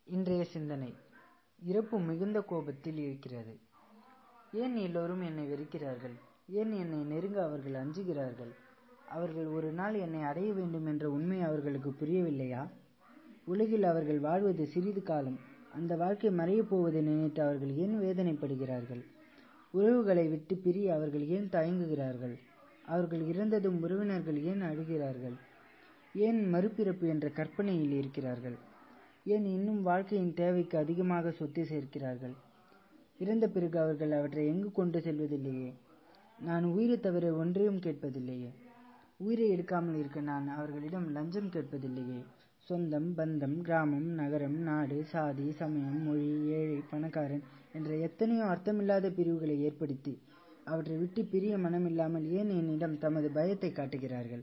இன்றைய சிந்தனை இறப்பு மிகுந்த கோபத்தில் இருக்கிறது ஏன் எல்லோரும் என்னை வெறுக்கிறார்கள் ஏன் என்னை நெருங்க அவர்கள் அஞ்சுகிறார்கள் அவர்கள் ஒரு நாள் என்னை அடைய வேண்டும் என்ற உண்மை அவர்களுக்கு புரியவில்லையா உலகில் அவர்கள் வாழ்வது சிறிது காலம் அந்த வாழ்க்கை மறையப் போவதை நினைத்து அவர்கள் ஏன் வேதனைப்படுகிறார்கள் உறவுகளை விட்டு பிரிய அவர்கள் ஏன் தயங்குகிறார்கள் அவர்கள் இறந்ததும் உறவினர்கள் ஏன் அழுகிறார்கள் ஏன் மறுபிறப்பு என்ற கற்பனையில் இருக்கிறார்கள் ஏன் இன்னும் வாழ்க்கையின் தேவைக்கு அதிகமாக சொத்து சேர்க்கிறார்கள் இறந்த பிறகு அவர்கள் அவற்றை எங்கு கொண்டு செல்வதில்லையே நான் உயிரை தவிர ஒன்றையும் கேட்பதில்லையே உயிரை எடுக்காமல் இருக்க நான் அவர்களிடம் லஞ்சம் கேட்பதில்லையே சொந்தம் பந்தம் கிராமம் நகரம் நாடு சாதி சமயம் மொழி ஏழை பணக்காரன் என்ற எத்தனையோ அர்த்தமில்லாத பிரிவுகளை ஏற்படுத்தி அவற்றை விட்டு பிரிய மனமில்லாமல் ஏன் என்னிடம் தமது பயத்தை காட்டுகிறார்கள்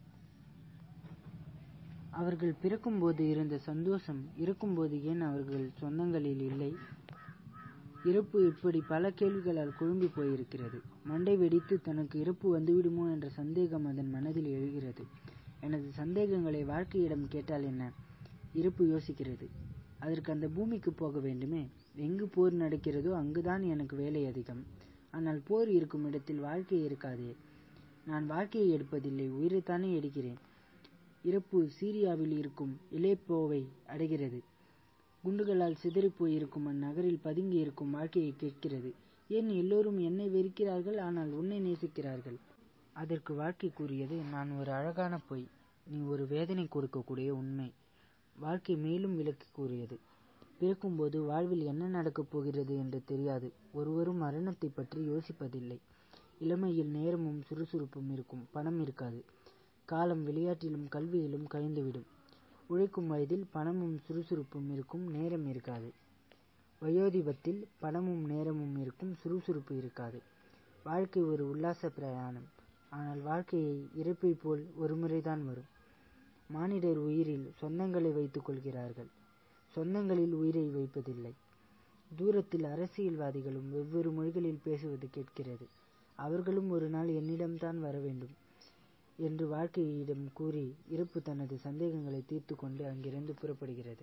அவர்கள் பிறக்கும்போது இருந்த சந்தோஷம் இருக்கும்போது ஏன் அவர்கள் சொந்தங்களில் இல்லை இறப்பு இப்படி பல கேள்விகளால் குழம்பி போயிருக்கிறது மண்டை வெடித்து தனக்கு இறப்பு வந்துவிடுமோ என்ற சந்தேகம் அதன் மனதில் எழுகிறது எனது சந்தேகங்களை வாழ்க்கையிடம் கேட்டால் என்ன இறப்பு யோசிக்கிறது அதற்கு அந்த பூமிக்கு போக வேண்டுமே எங்கு போர் நடக்கிறதோ அங்குதான் எனக்கு வேலை அதிகம் ஆனால் போர் இருக்கும் இடத்தில் வாழ்க்கை இருக்காதே நான் வாழ்க்கையை எடுப்பதில்லை உயிரைத்தானே எடுக்கிறேன் இறப்பு சீரியாவில் இருக்கும் இலேப்போவை அடைகிறது குண்டுகளால் சிதறிப் போயிருக்கும் அந்நகரில் பதுங்கி இருக்கும் வாழ்க்கையை கேட்கிறது ஏன் எல்லோரும் என்னை வெறுக்கிறார்கள் ஆனால் உன்னை நேசிக்கிறார்கள் அதற்கு வாழ்க்கை கூறியது நான் ஒரு அழகான பொய் நீ ஒரு வேதனை கொடுக்கக்கூடிய உண்மை வாழ்க்கை மேலும் விளக்கி கூறியது பிறக்கும்போது வாழ்வில் என்ன நடக்கப் போகிறது என்று தெரியாது ஒருவரும் மரணத்தை பற்றி யோசிப்பதில்லை இளமையில் நேரமும் சுறுசுறுப்பும் இருக்கும் பணம் இருக்காது காலம் விளையாட்டிலும் கல்வியிலும் கழிந்துவிடும் உழைக்கும் வயதில் பணமும் சுறுசுறுப்பும் இருக்கும் நேரம் இருக்காது வயோதிபத்தில் பணமும் நேரமும் இருக்கும் சுறுசுறுப்பு இருக்காது வாழ்க்கை ஒரு உல்லாச பிரயாணம் ஆனால் வாழ்க்கையை இறப்பை போல் ஒரு முறைதான் வரும் மானிடர் உயிரில் சொந்தங்களை வைத்துக் கொள்கிறார்கள் சொந்தங்களில் உயிரை வைப்பதில்லை தூரத்தில் அரசியல்வாதிகளும் வெவ்வேறு மொழிகளில் பேசுவது கேட்கிறது அவர்களும் ஒரு நாள் என்னிடம்தான் வர வேண்டும் என்று வாழ்க்கையிடம் கூறி இறப்பு தனது சந்தேகங்களை தீர்த்து கொண்டு அங்கிருந்து புறப்படுகிறது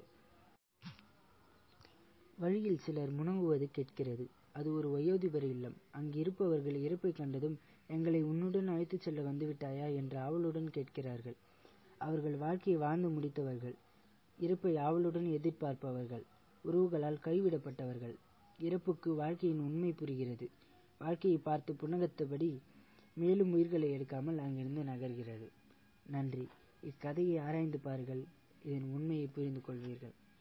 வழியில் சிலர் முணங்குவது கேட்கிறது அது ஒரு வயோதிபர் இல்லம் அங்கு இருப்பவர்கள் இறப்பை கண்டதும் எங்களை உன்னுடன் அழைத்துச் செல்ல வந்துவிட்டாயா என்று ஆவலுடன் கேட்கிறார்கள் அவர்கள் வாழ்க்கையை வாழ்ந்து முடித்தவர்கள் இறப்பை ஆவலுடன் எதிர்பார்ப்பவர்கள் உறவுகளால் கைவிடப்பட்டவர்கள் இறப்புக்கு வாழ்க்கையின் உண்மை புரிகிறது வாழ்க்கையை பார்த்து புன்னகத்தபடி மேலும் உயிர்களை எடுக்காமல் அங்கிருந்து நகர்கிறது நன்றி இக்கதையை ஆராய்ந்து பாருங்கள் இதன் உண்மையை புரிந்து கொள்வீர்கள்